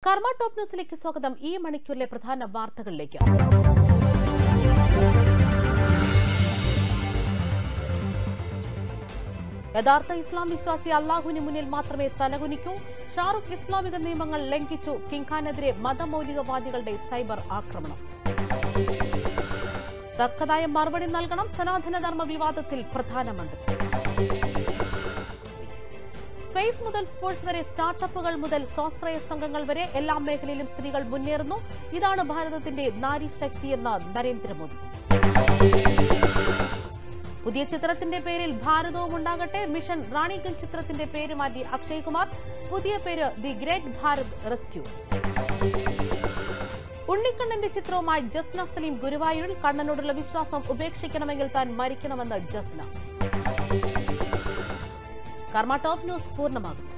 കർമ്മ ടോപ്പ് ന്യൂസിലേക്ക് സ്വാഗതം ഈ മണിക്കൂറിലെ പ്രധാന വാർത്തകളിലേക്ക് യഥാർത്ഥ ഇസ്ലാം വിശ്വാസി അള്ളാഹുവിന് മുന്നിൽ മാത്രമേ തലകുനിക്കൂ ഷാറുഖ് ഇസ്ലാമിക നിയമങ്ങൾ ലംഘിച്ചു കിങ്ഖാനെതിരെ മതമൗലികവാദികളുടെ സൈബർ ആക്രമണം തക്കതായ മറുപടി നൽകണം സനാതനധർമ്മ വിവാദത്തിൽ പ്രധാനമന്ത്രി സ്പേസ് മുതൽ സ്പോർട്സ് വരെ സ്റ്റാർട്ടപ്പുകൾ മുതൽ സ്വാശ്രയ സംഘങ്ങൾ വരെ എല്ലാ മേഖലയിലും സ്ത്രീകൾ മുന്നേറുന്നു ഇതാണ് ഭാരതത്തിന്റെ നാരീശക്തിയെന്ന് നരേന്ദ്രമോദി പുതിയ ചിത്രത്തിന്റെ പേരിൽ ഭാരതവും ഉണ്ടാകട്ടെ മിഷൻ റാണിഗഞ്ച് ചിത്രത്തിന്റെ പേര് മാറ്റി അക്ഷയ് കുമാർ പുതിയ പേര് ദി ഗ്രേറ്റ് ഭാരത് റെസ്ക്യൂ ഉണ്ണിക്കണ്ണന്റെ ചിത്രവുമായി ജസ്ന സലീം ഗുരുവായൂരിൽ കണ്ണനോടുള്ള വിശ്വാസം ഉപേക്ഷിക്കണമെങ്കിൽ താൻ മരിക്കണമെന്ന് ജസ്ന കർമ്മ ടോപ്പ് ന്യൂസ് പൂർണ്ണമാകുന്നു